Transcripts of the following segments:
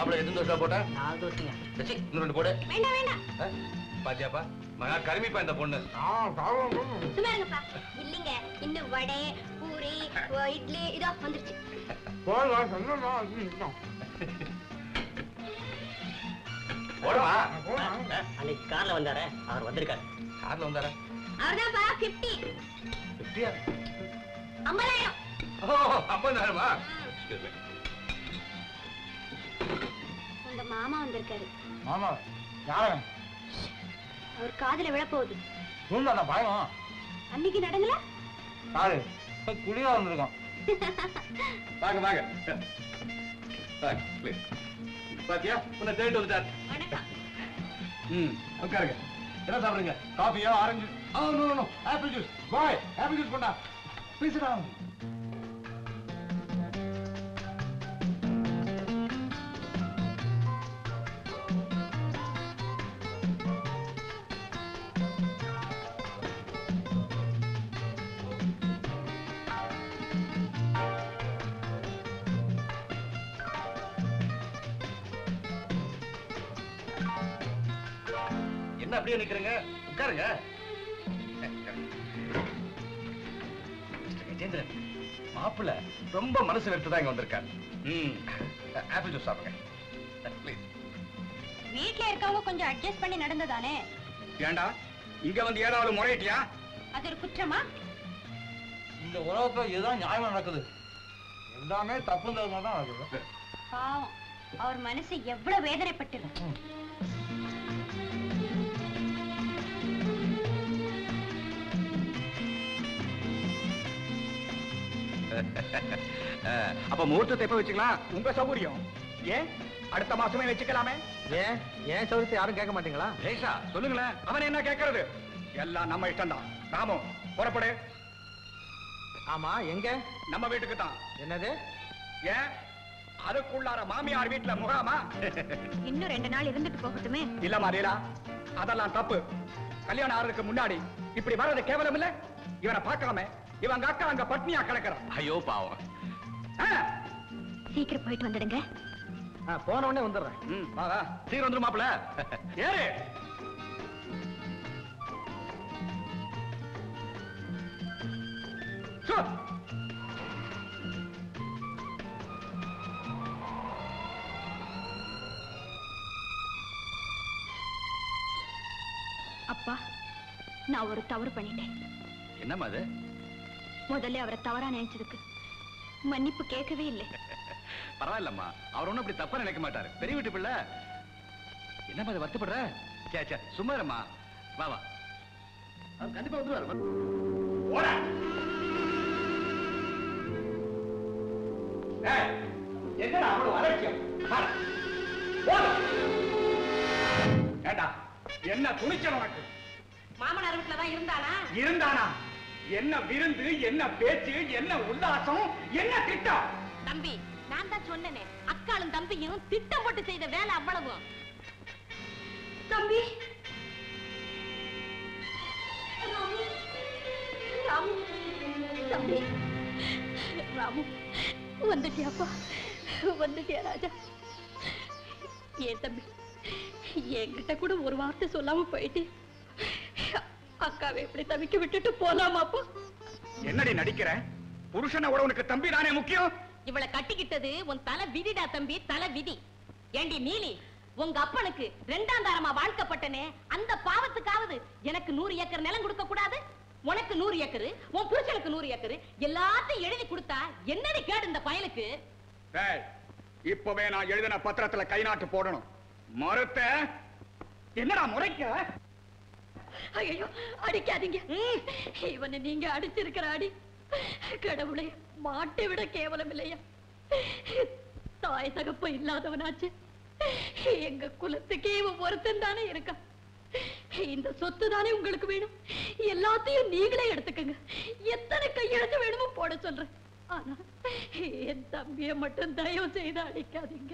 மாப்பிள்ளை எத்தனை தோசை போட்ட நாலு தோசைங்க சச்சி இன்னும் ரெண்டு போடு வேண்டாம் வேண்டாம் ஆ? பாத்தியாப்பா மகா கருமிப்பா இந்த பொண்ணு சும்மா இருங்கப்பா இல்லைங்க இன்னும் வடை பூரி ஓ, இட்லி இதோ வந்துருச்சு போடுமா அன்னைக்கு கார்ல வந்தாரே அவர் வந்திருக்காரு கார்ல வந்தாரா அவர்தான்ப்பா பிப்டி ஃபிஃப்டியா ஐம்பதாயிரம் ஓ ஐம்பதாயிரமா Excuse me. உங்க மாமா வந்திருக்காரு மாமா யாரவன் அவர் காதுல விழப்போகுது சூழ்ந்தாண்டா பயம் அன்னைக்கு நடங்கல யாரு குடியா வந்திருக்கான் வாங்க வாங்க வாங்க ப்ளீஸ் பாத்தியா உன்னை தேடிட்டு வந்துட்டார் வணக்கம் ம் உட்காருங்க என்ன சாப்பிடுங்க காஃபியா ஆரஞ்சு ஆ no no no apple juice boy apple juice கொண்டா ப்ளீஸ் டவுன் என்ன அப்படியே நிக்கிறீங்க உட்காருங்க மிஸ்டர் கஜேந்திரன் மாப்பிள்ள ரொம்ப மனசு வெறுத்து தான் இங்க வந்திருக்காரு ம் ஆப்பிள் ஜூஸ் சாப்பிடுங்க ப்ளீஸ் வீட்ல இருக்கவங்க கொஞ்சம் அட்ஜஸ்ட் பண்ணி நடந்ததானே ஏண்டா இங்க வந்து ஏதாவது முறையிட்டியா அது ஒரு குற்றமா இந்த உலகத்துல இதுதான் நியாயமா நடக்குது எல்லாமே தப்பு தகுந்தா தான் நடக்குது பாவம் அவர் மனசு எவ்வளவு வேதனைப்பட்டிருக்கு அப்ப முகூர்த்தத்தை எப்ப வச்சுக்கலாம் உங்க சௌகரியம் ஏன் அடுத்த மாசமே வச்சுக்கலாமே ஏன் ஏன் சௌரியத்தை யாரும் கேட்க மாட்டீங்களா லேசா சொல்லுங்களேன் அவன் என்ன கேட்கறது எல்லாம் நம்ம இஷ்டம்தான் ராமு புறப்படு ஆமா எங்க நம்ம வீட்டுக்கு தான் என்னது ஏன் அதுக்குள்ளார மாமியார் வீட்டுல முகாமா இன்னும் ரெண்டு நாள் இருந்துட்டு போகட்டுமே இல்ல மாரியலா அதெல்லாம் தப்பு கல்யாணம் ஆறதுக்கு முன்னாடி இப்படி வர்றது கேவலம் இல்ல இவனை பார்க்காம இவங்க அக்கா அங்க பட்னியா கிடக்குறான் ஐயோ பாவம் ஆ? சீக்கிரம் போயிட்டு வந்துடுங்க போன உடனே வந்துடுறேன் ம், வா, வா. சீக்கிரம் வந்துரும் மாப்பிள்ள ஏறு சு. அப்பா நான் ஒரு தவறு பண்ணிட்டேன் என்னம்மா அது முதல்ல அவரை தவறா நினைச்சதுக்கு மன்னிப்பு கேட்கவே இல்லை பரவாயில்லம்மா அவர் ஒண்ணும் அப்படி தப்பா நினைக்க மாட்டாரு பெரிய வீட்டு பிள்ளை என்னம்மா அது வருத்தப்படுற சே சே சும்மா இரும்மா வா வா அவர் கண்டிப்பா வந்துருவாரு போடா. ஏய், என்னடா அவ்வளவு அலட்சியம் வாடா. போடா. ஏண்டா என்ன துணிச்சல் உனக்கு மாமனார் வீட்டுல தான் இருந்தானா இருந்தானா என்ன விருந்து என்ன பேச்சு என்ன உல்லாசம் என்ன திட்டம் தம்பி நான் தான் சொன்னேனே அக்காளும் தம்பியும் திட்டம் போட்டு செய்த வேலை அவ்வளவு தம்பி ராமு ராமு தம்பி ராமு வந்துட்டியாப்பா வந்துட்டியா ராஜா ஏன் தம்பி என்கிட்ட கூட ஒரு வார்த்தை சொல்லாம போயிட்டு அக்காவை எப்படி தவிக்க விட்டுட்டு போலாமாப்பா என்னடி நடிக்கிற புருஷனை விட உனக்கு தம்பி தானே முக்கியம் இவளை கட்டிக்கிட்டது உன் தலை விதிடா தம்பி தலை விதி ஏண்டி நீலி உங்க அப்பனுக்கு ரெண்டாம் தாரமா வாழ்க்கப்பட்டனே அந்த பாவத்துக்காவது எனக்கு நூறு ஏக்கர் நிலம் கொடுக்க கூடாது உனக்கு நூறு ஏக்கரு உன் புருஷனுக்கு நூறு ஏக்கரு எல்லாத்தையும் எழுதி கொடுத்தா என்னடி கேடு இந்த பயலுக்கு டேய், இப்பவே நான் எழுதின பத்திரத்துல கை நாட்டு போடணும் மறுத்த என்னடா முறைக்க ஐயோ அடிக்காதீங்க இவனை நீங்க அடிச்சிருக்கிற அடி கடவுளே மாட்டை விட கேவலம் இல்லையா தாய் தகப்ப இல்லாதவனாச்சு எங்க குலத்துக்கே இவன் ஒருத்தன் தானே இருக்கான் இந்த சொத்து தானே உங்களுக்கு வேணும் எல்லாத்தையும் நீங்களே எடுத்துக்கங்க எத்தனை கையெழுத்து வேணுமோ போட சொல்றேன் ஆனா என் தம்பியை மட்டும் தயவு செய்து அடிக்காதீங்க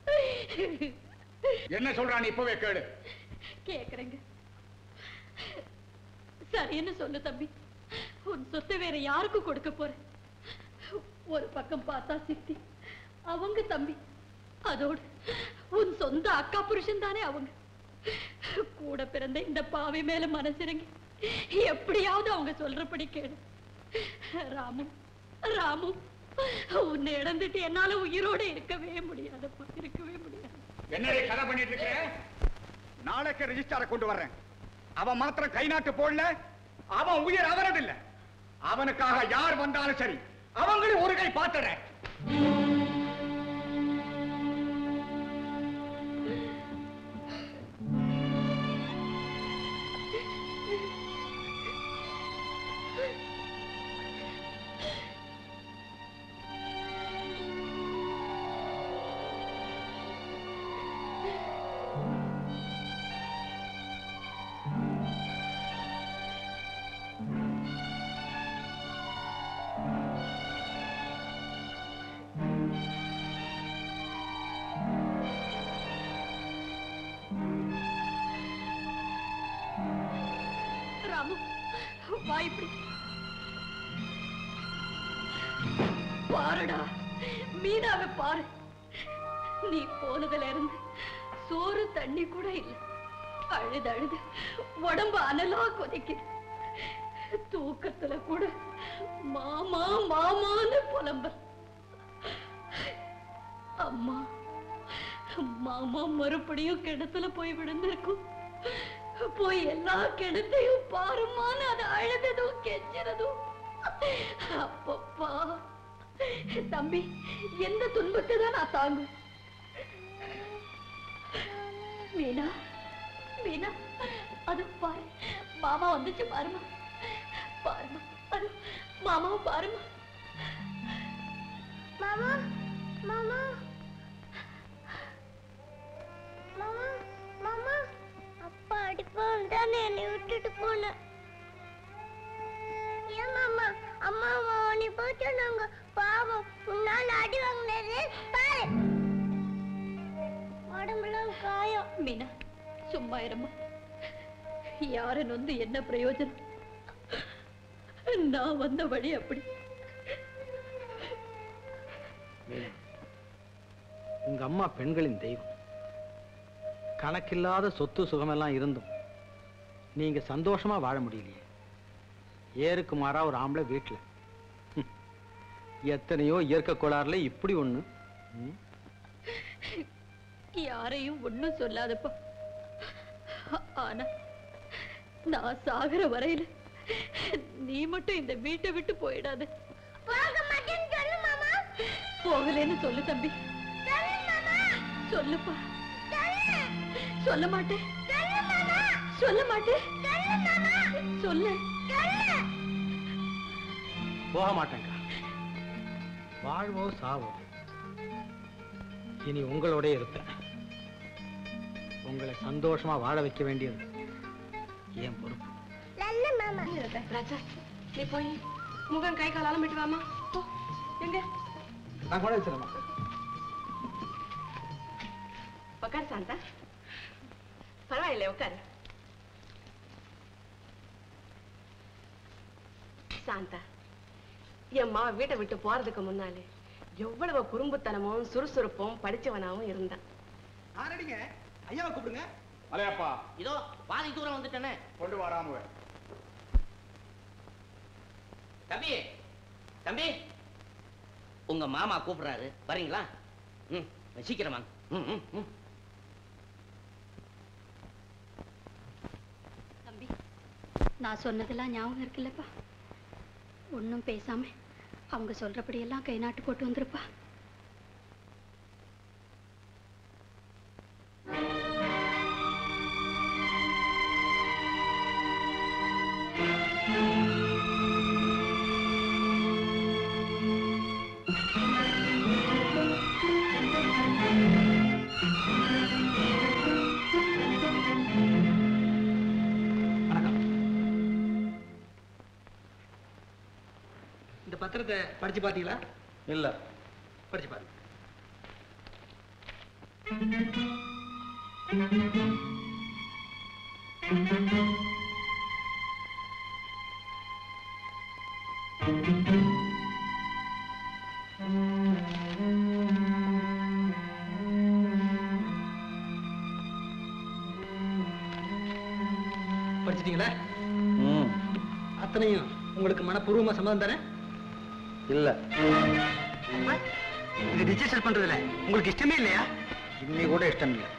என்ன சொல்றான் இப்பவே கேளு கேக்குறேங்க சரின்னு சொல்லு தம்பி உன் சொத்தை வேற யாருக்கு கொடுக்க போற ஒரு பக்கம் பார்த்தா சித்தி அவங்க தம்பி அதோடு உன் சொந்த அக்கா புருஷன் தானே அவங்க கூட பிறந்த இந்த பாவி மேல மனசிறங்கி எப்படியாவது அவங்க சொல்றபடி கேளு ராமு ராமு உன்னை இழந்துட்டு என்னால உயிரோட இருக்கவே முடியாதப்பா இருக்கவே முடியாது என்னடி கதை பண்ணிட்டு இருக்க நாளைக்கு ரெஜிஸ்டாரை கொண்டு வர்றேன் அவன் மாத்திரம் கை நாட்டு போடல அவன் உயிர் அவரது இல்ல அவனுக்காக யார் வந்தாலும் சரி அவங்களும் ஒரு கை பாத்துறேன் ராமு வா இப்படி பாருடா மீனாவை பாரு நீ போனதுல இருந்து சோறு தண்ணி கூட இல்ல அழுது அழுது உடம்பு அனலா கொதிக்குது தூக்கத்துல கூட மாமா மாமான்னு புலம்பல் அம்மா மாமா மறுபடியும் கிணத்துல போய் விழுந்திருக்கும் போய் எல்லா கிணத்தையும் பாருமான்னு அது அழுததும் கெஞ்சிறதும் அப்பப்பா தம்பி எந்த துன்பத்தை தான் நான் தாங்கும் மீனா மீனா அது பாரு மாமா வந்துச்சு பாருமா பாருமா அது மாமாவை பாருமா மாமா மாமா மாமா மாமா அப்பா அடிப்பான் தானே என்னை விட்டுட்டு போன ஏன் மாமா அம்மா அம்மா நீ போய் சொன்னாங்க பாவம் உன்னால அடி வாங்கினது பாரு உடம்புலாம் காயம் மீனா சும்மா இருமா யார நொந்து என்ன பிரயோஜனம் நான் வந்த வழி அப்படி உங்க அம்மா பெண்களின் தெய்வம் கணக்கில்லாத சொத்து சுகமெல்லாம் இருந்தும் நீங்க சந்தோஷமா வாழ முடியலையே ஏருக்கு மாறா ஒரு ஆம்பளை வீட்டுல ஹம். எத்தனையோ இயற்கை கோளாறுல இப்படி ஒண்ணு ம். யாரையும் ஒண்ணும் சொல்லாதப்பா ஆனா நான் சாகுற வரையில நீ மட்டும் இந்த வீட்டை விட்டு போயிடாத போக மாட்டேன்னு சொல்லு மாமா போகலேன்னு சொல்லு தம்பி சொல்லு மாமா சொல்லுப்பா சொல்லு சொல்ல மாட்டேன் சொல்லு மாமா சொல்ல மாட்டேன் சொல்லு மாமா சொல்லு சொல்லு போக மாட்டேங்க வாழ்வோ சாவோ இனி உங்களோட இருப்பேன் உங்களை சந்தோஷமா வாழ வைக்க வேண்டியது என் பொறுப்பு நல்ல மாமா ராஜா நீ போய் முகம் கை கால் அலம்பிட்டு வாமா போ எங்க நான் கூட வச்சிடமா உட்காரு சாந்தா பரவாயில்லை உட்காரு சாந்தா என் மாவ வீட்டை விட்டு போறதுக்கு முன்னாலே எவ்வளவு குறும்புத்தனமும் சுறுசுறுப்பும் படிச்சவனாவும் இருந்தான் ஆரடிங்க ஐயாவை கூப்பிடுங்க மலையப்பா இதோ பாதி தூரம் வந்துட்டேனே கொண்டு வராம தம்பி தம்பி உங்க மாமா கூப்பிடுறாரு வரீங்களா ம் சீக்கிரம் வாங்க ம், ம், ம். தம்பி நான் சொன்னதெல்லாம் ஞாபகம் இருக்குல்லப்பா ஒன்றும் பேசாம அவங்க சொல்றபடியெல்லாம் கை நாட்டு போட்டு வந்திருப்பா வணக்கம் இந்த பத்திரத்தை படிச்சு பார்த்தீங்களா இல்ல படிச்சு பாருங்க கிடைச்சிட்டீங்களா ம் அத்தனையும் உங்களுக்கு மனப்பூர்வமா சம்மதம் தானே இல்ல இது ரிஜிஸ்டர் பண்றதுல உங்களுக்கு இஷ்டமே இல்லையா இன்னி கூட இஷ்டம் இல்லை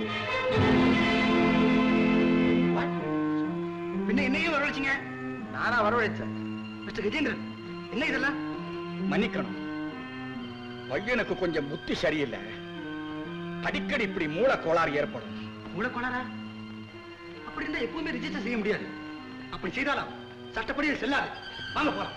பின்ன என்னையும் வரவழைச்சிங்க நானா வரவழைச்சேன் மிஸ்டர் கஜேந்திரன் என்ன இதெல்லாம் மன்னிக்கணும் பையனுக்கு கொஞ்சம் புத்தி சரியில்லை அடிக்கடி இப்படி மூல கோளாறு ஏற்படும் உங்களை கொண்டாரா அப்படி இருந்தா எப்பவுமே ரிஜிஸ்டர் செய்ய முடியாது அப்படி செய்தாலும் சட்டப்படி அது செல்லாது வாங்க போலாம்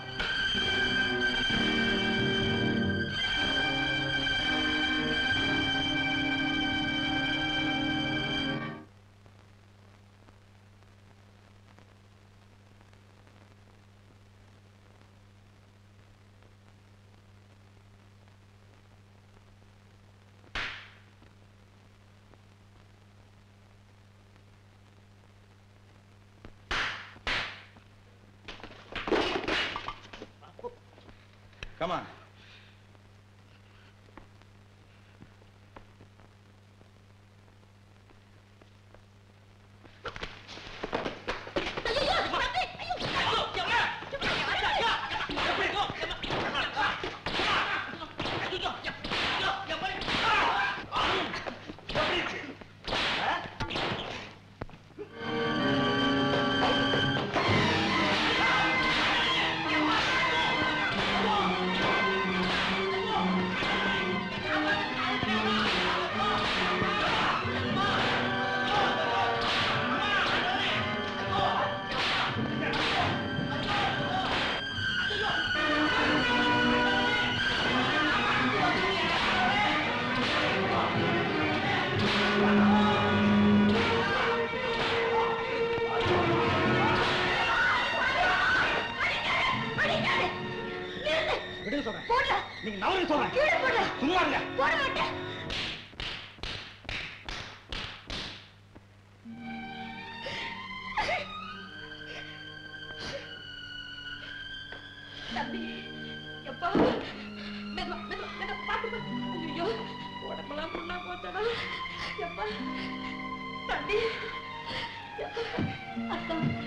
கமா விடுங்க சொல்றேன் நீங்க நவருங்க சொல்றேன் சும்மா இருங்க போட மாட்டேன் தம்பி எப்பா மெதுவா மெதுவா மெதுவா பாத்து பாத்து ஐயோ உடம்பெல்லாம் புண்ணா போச்சடா எப்பா தம்பி எப்பா அத்தா